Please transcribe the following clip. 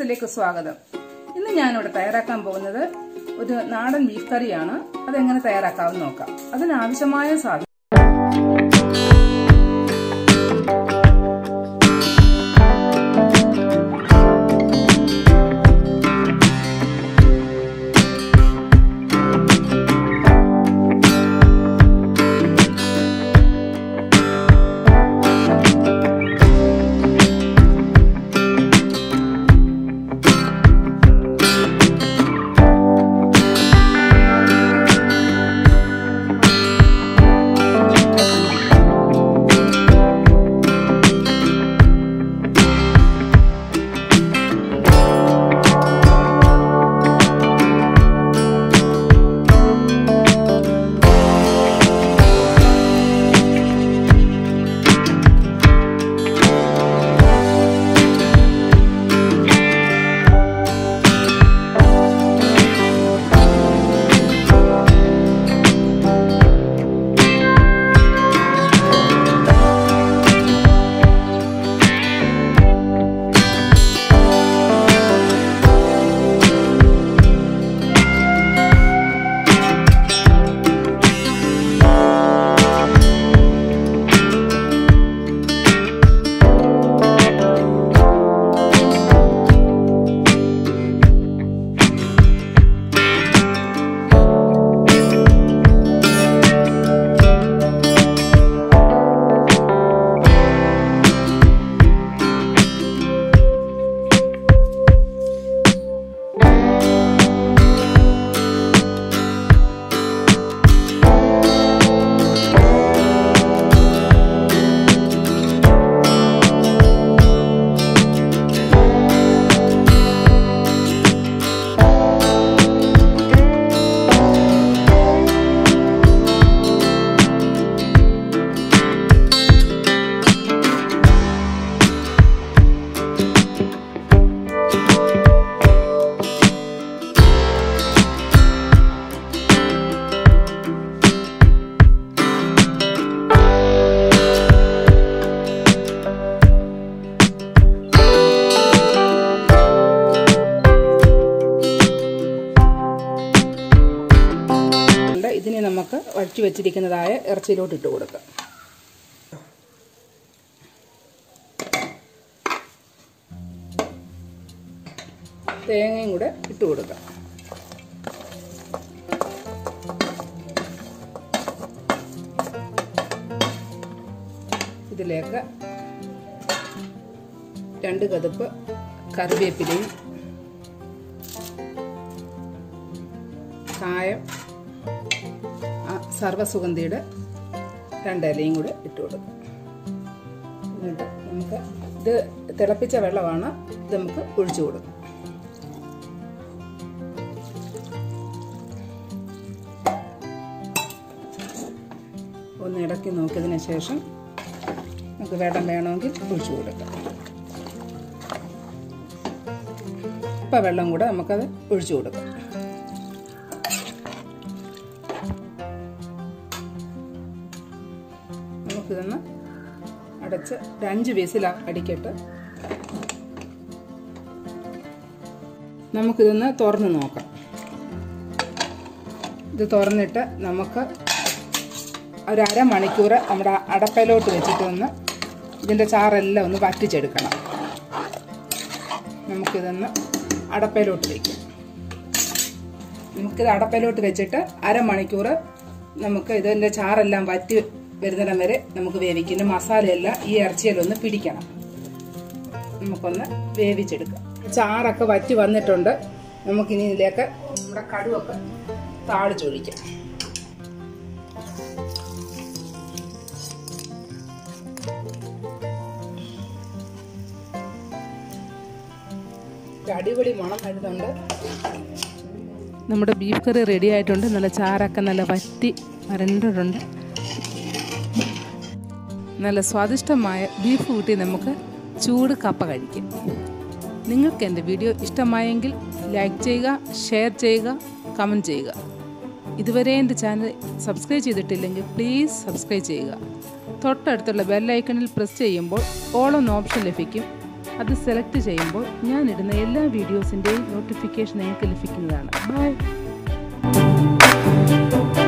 കിച്ചണിലേക്ക് സ്വാഗതം ഇന്ന് ഞാനിവിടെ തയ്യാറാക്കാൻ പോകുന്നത് ഒരു നാടൻ ബീഫ് കറിയാണ് അതെങ്ങനെ തയ്യാറാക്കാമെന്ന് നോക്കാം അതിനാവശ്യമായ സാധനം ഉണ്ട്. ഇതിനെ നമുക്ക് വഴറ്റി വെച്ചിരിക്കുന്നതായ ഇറച്ചിയിലോട്ട് ഇട്ട് കൊടുക്കാം തേങ്ങയും കൂടെ ഇട്ട് കൊടുക്കാം ഇതിലേക്ക് രണ്ട് കതുപ്പ് കറിവേപ്പിലയും കായം ആ സർവ്വസുഗന്ധിയുടെ രണ്ടിലയും കൂടെ ഇട്ട് കൊടുക്കും എന്നിട്ട് നമുക്ക് ഇത് തിളപ്പിച്ച വെള്ളമാണ് ഇത് നമുക്ക് ഒഴിച്ചു കൊടുക്കും ഒന്ന് ഇടയ്ക്ക് നോക്കിയതിന് ശേഷം നമുക്ക് വെള്ളം വേണമെങ്കിൽ ഒഴിച്ചു കൊടുക്കാം ഇപ്പം വെള്ളം കൂടെ നമുക്കത് ഒഴിച്ചു കൊടുക്കാം നമുക്കിതൊന്ന് അടച്ച് ഒരു അഞ്ച് വീസിൽ അടിക്കട്ടെ നമുക്കിതൊന്ന് തുറന്ന് നോക്കാം ഇത് തുറന്നിട്ട് നമുക്ക് ഒരു അരമണിക്കൂർ നമ്മുടെ അടപ്പയിലോട്ട് വെച്ചിട്ട് ഒന്ന് ഇതിൻ്റെ ചാറെല്ലാം ഒന്ന് വറ്റിച്ചെടുക്കണം നമുക്കിതൊന്ന് അടപ്പയിലോട്ട് വയ്ക്കാം നമുക്കിത് അടപ്പയിലോട്ട് വെച്ചിട്ട് അരമണിക്കൂർ നമുക്ക് ഇതിൻ്റെ ചാറെല്ലാം വറ്റി വരുന്നിടം വരെ നമുക്ക് വേവിക്കുന്ന മസാലയെല്ലാം ഈ ഇറച്ചിയിലൊന്ന് പിടിക്കണം നമുക്കൊന്ന് വേവിച്ചെടുക്കാം ചാറൊക്കെ വറ്റി വന്നിട്ടുണ്ട് നമുക്കിനി ഇതിലേക്ക് നമ്മുടെ കടുവൊക്കെ താളിച്ചൊഴിക്കാം അടിപൊളി മണം വരുന്നുണ്ട് നമ്മുടെ ബീഫ് കറി റെഡി ആയിട്ടുണ്ട് നല്ല ചാറൊക്കെ നല്ല വറ്റി വരണ്ടിട്ടുണ്ട് നല്ല സ്വാദിഷ്ടമായ ബീഫ് കൂട്ടി നമുക്ക് ചൂട് കപ്പ കഴിക്കാം നിങ്ങൾക്ക് എൻ്റെ വീഡിയോ ഇഷ്ടമായെങ്കിൽ ലൈക്ക് ചെയ്യുക ഷെയർ ചെയ്യുക കമൻറ്റ് ചെയ്യുക ഇതുവരെ എൻ്റെ ചാനൽ സബ്സ്ക്രൈബ് ചെയ്തിട്ടില്ലെങ്കിൽ പ്ലീസ് സബ്സ്ക്രൈബ് ചെയ്യുക തൊട്ടടുത്തുള്ള ബെല്ലൈക്കണിൽ പ്രസ് ചെയ്യുമ്പോൾ ഓൾ എന്ന ഓപ്ഷൻ ലഭിക്കും അത് സെലക്ട് ചെയ്യുമ്പോൾ ഞാൻ ഇടുന്ന എല്ലാ വീഡിയോസിൻ്റെയും നോട്ടിഫിക്കേഷൻ നിങ്ങൾക്ക് ലഭിക്കുന്നതാണ് ബൈ